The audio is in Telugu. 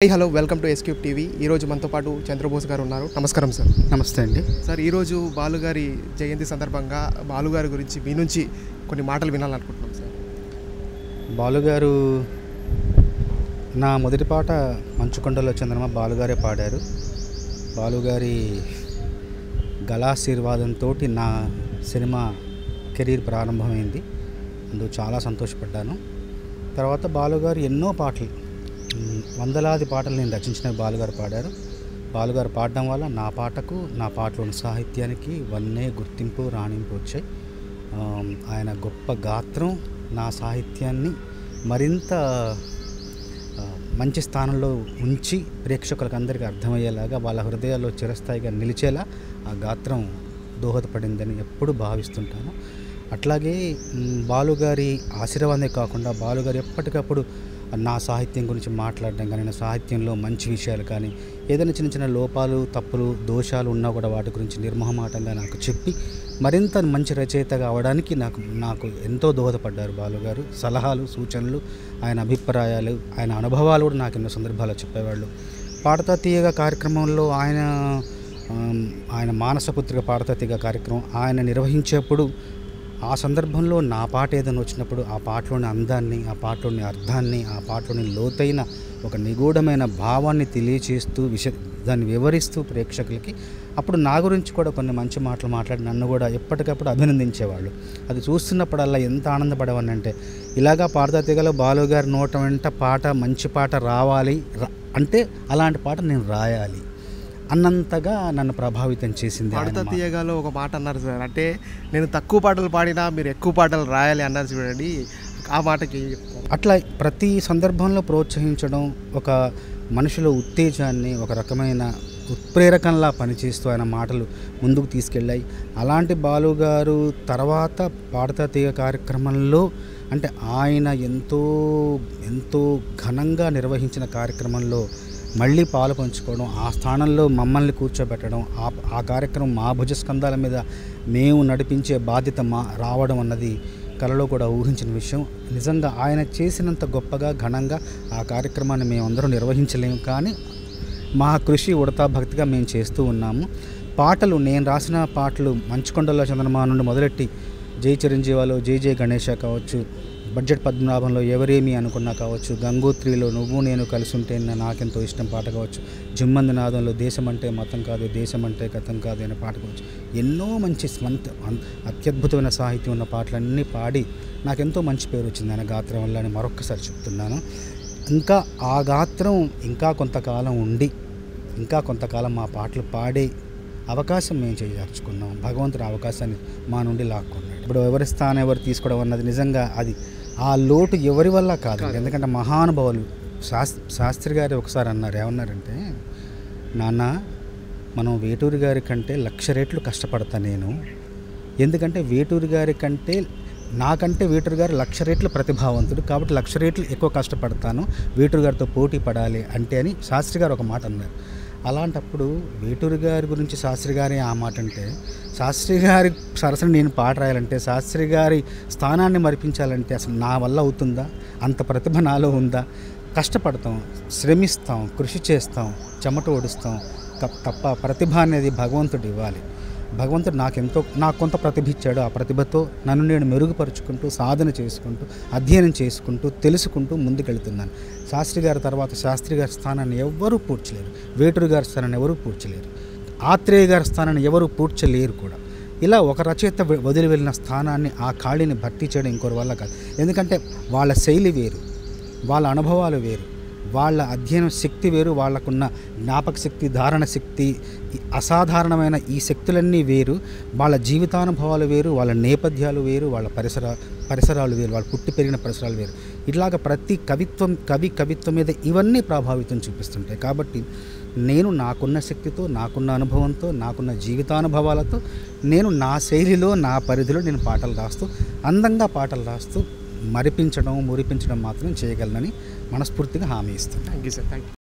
High hello welcome to S cube TV ఈరోజు మనతో పాటు చంద్రబోస్ గారు ఉన్నారు నమస్కారం సార్ నమస్తే అండి సార్ ఈరోజు బాలుగారి జయంతి సందర్భంగా బాలుగారి గురించి మీ నుంచి కొన్ని మాటలు వినాలనుకుంటున్నాం సార్ బాలుగారు నా మొదటి పాట మంచుకొండలో చంద్రమ బాలుగారే పాడారు బాలుగారి గళాశీర్వాదంతో నా సినిమా కెరీర్ ప్రారంభమైంది అందుకు చాలా సంతోషపడ్డాను తర్వాత బాలుగారు ఎన్నో పాటలు మ్, వందలాది పాటలు నేను రచించిన బాలుగారు పాడారు బాలుగారు పాడడం వల్ల నా పాటకు నా పాటలోని సాహిత్యానికి వన్నే గుర్తింపు రాణింపు వచ్చాయి ఆమ్, ఆయన గొప్ప గాత్రం నా సాహిత్యాన్ని మరింత ఆ, మంచి స్థానంలో ఉంచి ప్రేక్షకులకు అందరికీ అర్థమయ్యేలాగా వాళ్ళ హృదయాల్లో చిరస్థాయిగా నిలిచేలా ఆ గాత్రం దోహదపడిందని ఎప్పుడు భావిస్తుంటాను అట్లాగే మ్, బాలుగారి ఆశీర్వాదమే కాకుండా బాలుగారు ఎప్పటికప్పుడు నా సాహిత్యం గురించి మాట్లాడడం కానీ నా సాహిత్యంలో మంచి విషయాలు కానీ ఏదైనా చిన్న చిన్న లోపాలు తప్పులు దోషాలు ఉన్నా కూడా వాటి గురించి నిర్మోహమాటంగా నాకు చెప్పి మరింత మంచి రచయితగా అవడానికి నాకు నాకు ఎంతో దోహదపడ్డారు బాలుగారు సలహాలు సూచనలు ఆయన అభిప్రాయాలు ఆయన అనుభవాలు కూడా నాకు ఎన్నో సందర్భాల్లో చెప్పేవాళ్ళు పాడతా తీయగా కార్యక్రమంలో ఆయన ఆమ్, ఆయన మానసపుత్రిక పాడతా తీయగా కార్యక్రమం ఆయన నిర్వహించేప్పుడు ఆ సందర్భంలో నా పాట ఏదైనా వచ్చినప్పుడు ఆ పాటలోని అందాన్ని ఆ పాటలోని అర్థాన్ని ఆ పాటలోని లోతైన ఒక నిగూఢమైన భావాన్ని తెలియచేస్తూ విష దాన్ని వివరిస్తూ ప్రేక్షకులకి అప్పుడు నా గురించి కూడా కొన్ని మంచి మాటలు మాట్లాడి నన్ను కూడా ఎప్పటికప్పుడు అభినందించేవాళ్ళు అది చూస్తున్నప్పుడల్లా ఎంత ఆనందపడేవాడిని అంటే ఇలాగా పాడతా తెగలో బాలు గారి నోట వెంట పాట మంచి పాట రావాలి రా- అంటే అలాంటి పాట నేను రాయాలి అన్నంతగా నన్ను ప్రభావితం చేసింది ఆయన పాడుతా మాట. తీయగాలో ఒక మాట అన్నారు సార్ అంటే నేను తక్కువ పాటలు పాడినా మీరు ఎక్కువ పాటలు రాయాలి అన్నారు చూడండి ఆ మాటకి ఏం చెప్తారు? అట్లా ప్రతి సందర్భంలో ప్రోత్సహించడం ఒక మనుషుల ఉత్తేజాన్ని ఒక రకమైన ఉత్ప్రేరకంలా పనిచేస్తూ ఆయన మాటలు ముందుకు తీసుకెళ్ళాయి అలాంటి బాలుగారు తర్వాత పాడతా తీగ కార్యక్రమంలో అంటే ఆయన ఎంతో ఎంతో ఘనంగా నిర్వహించిన కార్యక్రమంలో మళ్ళీ పాలు పంచుకోవడం ఆ స్థానంలో మమ్మల్ని కూర్చోబెట్టడం ఆ ఆ కార్యక్రమం మా భుజస్కంధాల మీద మేము నడిపించే బాధ్యత మా రావడం అన్నది కలలో కూడా ఊహించిన విషయం నిజంగా ఆయన చేసినంత గొప్పగా ఘనంగా ఆ కార్యక్రమాన్ని మేమందరం నిర్వహించలేము కానీ మా కృషి ఉడతా భక్తిగా మేము చేస్తూ ఉన్నాము పాటలు నేను రాసిన పాటలు మంచుకొండలో చందనమా నుండి మొదలెట్టి జై చిరంజీవాలో జై జై గణేష కావచ్చు బడ్జెట్ పద్మనాభంలో ఎవరేమి అనుకున్నా కావచ్చు గంగోత్రిలో నువ్వు నేను కలిసి ఉంటే నా- నాకెంతో ఇష్టం పాట కావచ్చు జుమ్మంది నాదంలో దేశం అంటే మతం కాదు దేశం అంటే గతం కాదు అనే పాట కావచ్చు ఎన్నో మంచి స్మంత అన్- అత్యద్భుతమైన సాహిత్యం ఉన్న పాటలన్నీ పాడి నాకెంతో మంచి పేరు వచ్చింది ఆయన గాత్రం వల్ల అని మరొక్కసారి చెప్తున్నాను ఇంకా ఆ గాత్రం ఇంకా కొంతకాలం ఉండి ఇంకా కొంతకాలం మా పాటలు పాడే అవకాశం మేము చేయదలుచుకున్నాం భగవంతుడు ఆ అవకాశాన్ని మా నుండి లాక్కున్నాడు ఇప్పుడు ఎవరి స్థానం ఎవరు తీసుకోవడం అన్నది నిజంగా అది ఆ లోటు ఎవరి వల్ల కాదు ఎందుకంటే మహానుభావులు శాస్త్రి శాస్త్రి గారు ఒకసారి అన్నారు ఏమన్నారంటే నాన్న మనం వేటూరి గారి కంటే లక్ష రెట్లు కష్టపడతా నేను ఎందుకంటే వేటూరి గారి కంటే నాకంటే వేటూరు గారు లక్ష రెట్లు ప్రతిభావంతుడు కాబట్టి లక్ష రెట్లు ఎక్కువ కష్టపడతాను వేటూరు గారితో పోటీ పడాలి అంటే అని శాస్త్రి గారు ఒక మాట అన్నారు అలాంటప్పుడు వేటూరు గారి గురించి శాస్త్రి గారి ఆ మాట అంటే శాస్త్రి గారి సరసన నేను పాట రాయాలంటే శాస్త్రి గారి స్థానాన్ని మరిపించాలంటే అసలు నా వల్ల అవుతుందా అంత ప్రతిభ నాలో ఉందా కష్టపడతాం శ్రమిస్తాం కృషి చేస్తాం చెమట ఓడుస్తాం తప్- తప్ప ప్రతిభ అనేది భగవంతుడు ఇవ్వాలి భగవంతుడు నాకు ఎంతో నాకు కొంత ప్రతిభ ఇచ్చాడు ఆ ప్రతిభతో నన్ను నేను మెరుగుపరుచుకుంటూ సాధన చేసుకుంటూ అధ్యయనం చేసుకుంటూ తెలుసుకుంటూ ముందుకెళ్తున్నాను శాస్త్రి గారి తర్వాత శాస్త్రి గారి స్థానాన్ని ఎవ్వరూ పూడ్చలేరు వేటూరు గారి స్థానాన్ని ఎవరూ పూడ్చలేరు ఆత్రేయ గారి స్థానాన్ని ఎవరూ పూడ్చలేరు కూడా ఇలా ఒక రచయిత వె- వదిలి వెళ్ళిన స్థానాన్ని ఆ ఖాళీని భర్తీ చేయడం ఇంకోరి వల్ల కాదు ఎందుకంటే వాళ్ళ శైలి వేరు వాళ్ళ అనుభవాలు వేరు వాళ్ళ అధ్యయన శక్తి వేరు వాళ్ళకున్న జ్ఞాపక శక్తి ధారణ శక్తి ఈ అసాధారణమైన ఈ శక్తులన్నీ వేరు వాళ్ళ జీవితానుభవాలు వేరు వాళ్ళ నేపథ్యాలు వేరు వాళ్ళ పరిసర పరిసరాలు వేరు వాళ్ళు పుట్టి పెరిగిన పరిసరాలు వేరు ఇట్లాగ ప్రతి కవిత్వం కవి కవిత్వం మీద ఇవన్నీ ప్రభావితం చూపిస్తుంటాయి కాబట్టి నేను నాకున్న శక్తితో నాకున్న అనుభవంతో నాకున్న జీవితానుభవాలతో నేను నా శైలిలో నా పరిధిలో నేను పాటలు రాస్తూ అందంగా పాటలు రాస్తూ మరిపించడం మురిపించడం మాత్రం చేయగలనని మనస్ఫూర్తిగా హామీ ఇస్తున్నాను thank you sir thank you